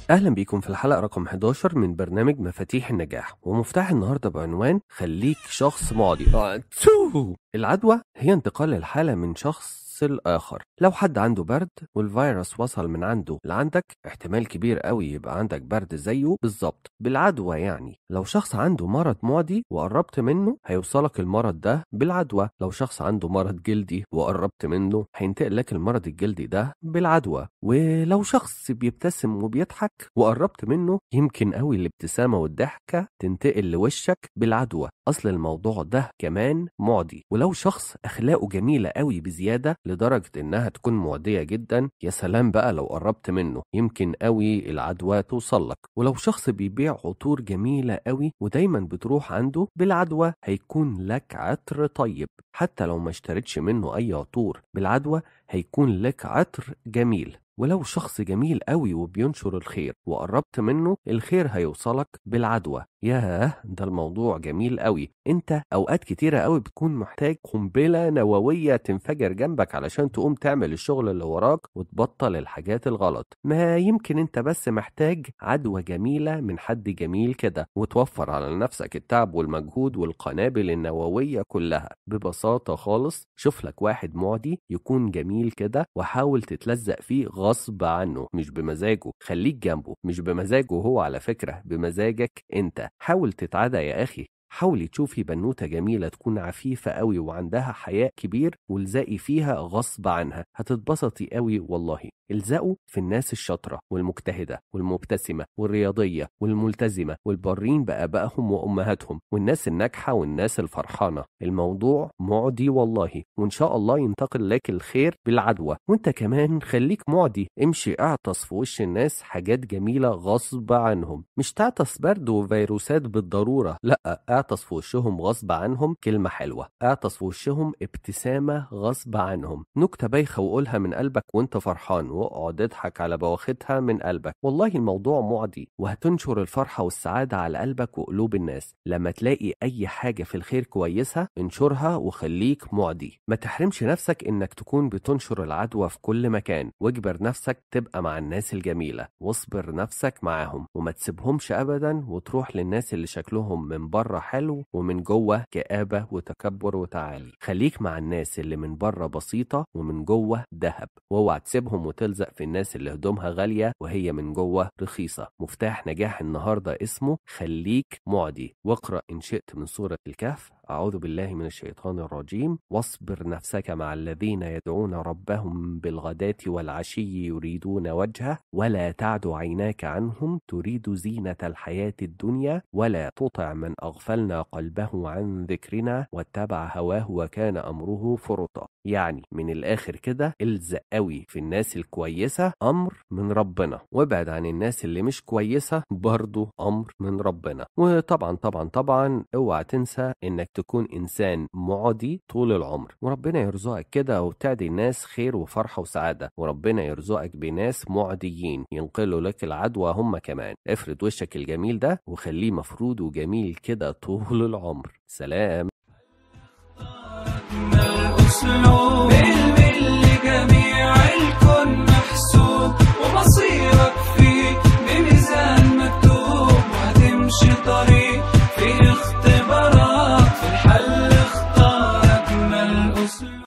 أهلا بيكم في الحلقة رقم 11 من برنامج مفاتيح النجاح ومفتاح النهاردة بعنوان خليك شخص معدي آه، تشو. العدوى هي انتقال الحالة من شخص الآخر لو حد عنده برد والفيروس وصل من عنده لعندك احتمال كبير قوي يبقى عندك برد زيه بالظبط بالعدوى يعني لو شخص عنده مرض معدي وقربت منه هيوصلك المرض ده بالعدوى لو شخص عنده مرض جلدي وقربت منه هينتقل لك المرض الجلدي ده بالعدوى ولو شخص بيبتسم وبيضحك وقربت منه يمكن قوي الابتسامة والضحكة تنتقل لوشك بالعدوى أصل الموضوع ده كمان معدي ولو شخص أخلاقه جميلة قوي بزيادة لدرجة إنها تكون معدية جدا يا سلام بقى لو قربت منه يمكن قوي العدوى توصل لك ولو شخص بيبيع عطور جميلة قوي ودايما بتروح عنده بالعدوى هيكون لك عطر طيب حتى لو ما اشتريتش منه أي عطور بالعدوى هيكون لك عطر جميل ولو شخص جميل قوي وبينشر الخير وقربت منه الخير هيوصلك بالعدوى ياه ده الموضوع جميل قوي انت اوقات كتيرة قوي بتكون محتاج قنبلة نووية تنفجر جنبك علشان تقوم تعمل الشغل اللي وراك وتبطل الحاجات الغلط ما يمكن انت بس محتاج عدوى جميلة من حد جميل كده وتوفر على نفسك التعب والمجهود والقنابل النووية كلها ببساطة خالص شوف لك واحد معدي يكون جميل كده وحاول تتلزق فيه غصب عنه مش بمزاجه خليك جنبه مش بمزاجه هو على فكرة بمزاجك انت حاول تتعدى يا أخي حاولي تشوفي بنوتة جميلة تكون عفيفة قوي وعندها حياء كبير والزقي فيها غصب عنها هتتبسطي قوي والله الزقوا في الناس الشاطرة والمجتهدة والمبتسمة والرياضية والملتزمة والبارين بآبائهم وأمهاتهم والناس الناجحة والناس الفرحانة الموضوع معدي والله وإن شاء الله ينتقل لك الخير بالعدوى وانت كمان خليك معدي امشي اعطس في وش الناس حاجات جميلة غصب عنهم مش تعطس برد وفيروسات بالضرورة لا اعطس في وشهم غصب عنهم كلمة حلوة اعطس في وشهم ابتسامة غصب عنهم نكتة بايخة وقولها من قلبك وانت فرحان واقعد اضحك على بواختها من قلبك والله الموضوع معدي وهتنشر الفرحة والسعادة على قلبك وقلوب الناس لما تلاقي اي حاجة في الخير كويسة انشرها وخليك معدي ما تحرمش نفسك انك تكون بتنشر العدوى في كل مكان واجبر نفسك تبقى مع الناس الجميلة واصبر نفسك معاهم وما تسيبهمش ابدا وتروح للناس اللي شكلهم من بره حلو ومن جوه كآبة وتكبر وتعالي خليك مع الناس اللي من بره بسيطة ومن جوه ذهب واوعى تسيبهم وتلزق في الناس اللي هدومها غالية وهي من جوه رخيصة مفتاح نجاح النهاردة اسمه خليك معدي واقرأ إن شئت من سورة الكهف أعوذ بالله من الشيطان الرجيم واصبر نفسك مع الذين يدعون ربهم بالغداة والعشي يريدون وجهه ولا تعد عيناك عنهم تريد زينة الحياة الدنيا ولا تطع من أغفلنا قلبه عن ذكرنا واتبع هواه وكان أمره فرطا يعني من الآخر كده الزق قوي في الناس الكويسة أمر من ربنا وابعد عن الناس اللي مش كويسة برضو أمر من ربنا وطبعا طبعا طبعا اوعى تنسى انك تكون انسان معدي طول العمر وربنا يرزقك كده وتعدي الناس خير وفرحة وسعادة وربنا يرزقك بناس معديين ينقلوا لك العدوى هم كمان افرد وشك الجميل ده وخليه مفرود وجميل كده طول العمر سلام الأسلوب